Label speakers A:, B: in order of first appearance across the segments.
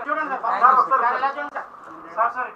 A: చూడండి sir sir వస్తారు ఇలా చూడండి సార్ సార్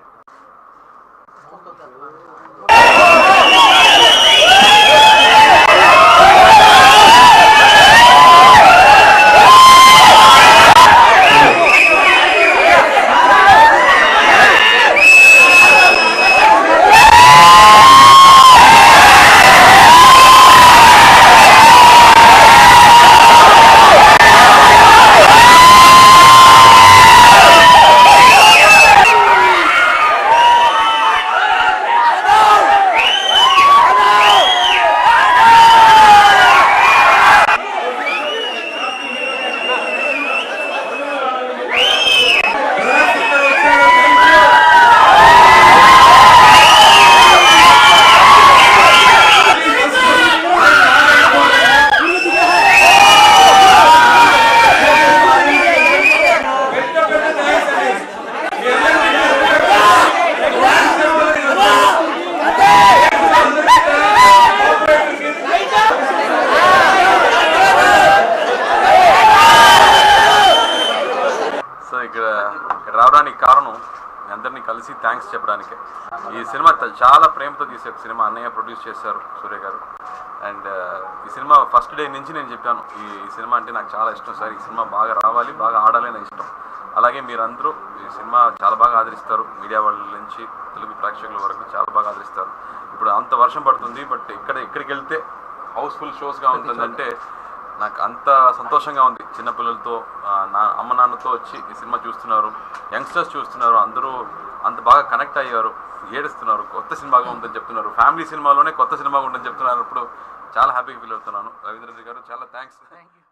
B: సో ఇక్కడ ఇక్కడ రావడానికి కారణం మీ అందరినీ కలిసి థ్యాంక్స్ చెప్పడానికి ఈ సినిమా త- చాలా ప్రేమతో తీసే ఒక సినిమా అన్నయ్య ప్రొడ్యూస్ చేశారు సూర్య గారు అండ్ ఈ సినిమా ఫస్ట్ డే నుంచి నేను చెప్పాను ఈ ఈ సినిమా అంటే నాకు చాలా ఇష్టం సార్ ఈ సినిమా బాగా రావాలి బాగా ఆడాలి నాకు ఇష్టం అలాగే మీరందరూ ఈ సినిమా చాలా బాగా ఆదరిస్తారు మీడియా వాళ్ళ నుంచి తెలుగు ప్రేక్షకుల వరకు చాలా బాగా ఆదరిస్తారు ఇప్పుడు అంత వర్షం పడుతుంది బట్ ఇక్కడ ఇక్కడికి వెళ్తే హౌస్ఫుల్ షోస్గా ఉంటుందంటే నాకు అంత సంతోషంగా ఉంది చిన్నపిల్లలతో ఆ, నా అమ్మ నాన్నతో వచ్చి ఈ సినిమా చూస్తున్నారు యంగ్స్టర్స్ చూస్తున్నారు అందరూ అంత బాగా కనెక్ట్ అయ్యారు ఏడుస్తున్నారు కొత్త సినిమాగా ఉందని చెప్తున్నారు ఫ్యామిలీ సినిమాలోనే కొత్త సినిమాగా ఉందని చెప్తున్నారు ఇప్పుడు చాలా హ్యాపీగా ఫీల్ అవుతున్నాను రవీంద్ర రెడ్డి గారు చాలా థ్యాంక్స్